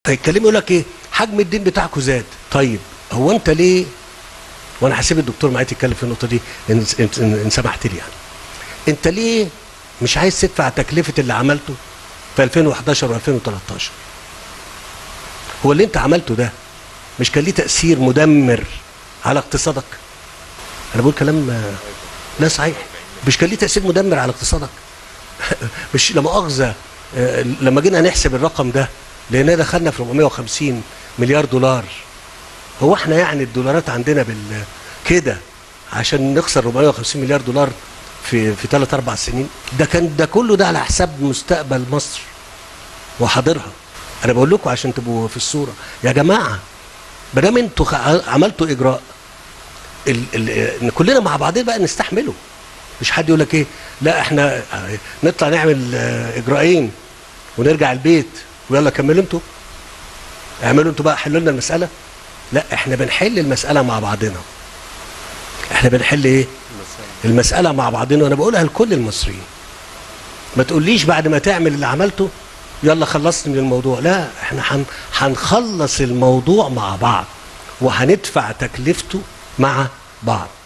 هيتكلموا يقول لك ايه حجم الدين بتاعكم زاد طيب هو انت ليه وانا هسيب الدكتور معايا يتكلم في النقطه دي ان, إن, إن سمحت لي يعني انت ليه مش عايز تدفع تكلفه اللي عملته في 2011 و2013 هو اللي انت عملته ده مش كان ليه تاثير مدمر على اقتصادك انا بقول كلام آه، لا صحيح مش كان ليه تاثير مدمر على اقتصادك مش لا مؤاخذه آه، لما جينا نحسب الرقم ده لقينا دخلنا في 450 مليار دولار هو احنا يعني الدولارات عندنا بال كده عشان نخسر 450 مليار دولار في في 3 4 سنين ده كان ده كله ده على حساب مستقبل مصر وحاضرها انا بقول لكم عشان تبقوا في الصوره يا جماعه ما دام انتوا خ- عملتوا اجراء ال ال ان كلنا مع بعضنا بقى نستحمله مش حد يقول لك ايه لا احنا نطلع نعمل آه، اجراءين ونرجع البيت ويلا كملوا انتوا اعملوا انتوا بقى حلوا لنا المساله لا احنا بنحل المساله مع بعضنا احنا بنحل ايه المساله مع بعضنا وانا بقولها لكل المصريين ما تقوليش بعد ما تعمل اللي عملته يلا خلصت من الموضوع لا احنا هن- هنخلص الموضوع مع بعض وهندفع تكلفته مع بعض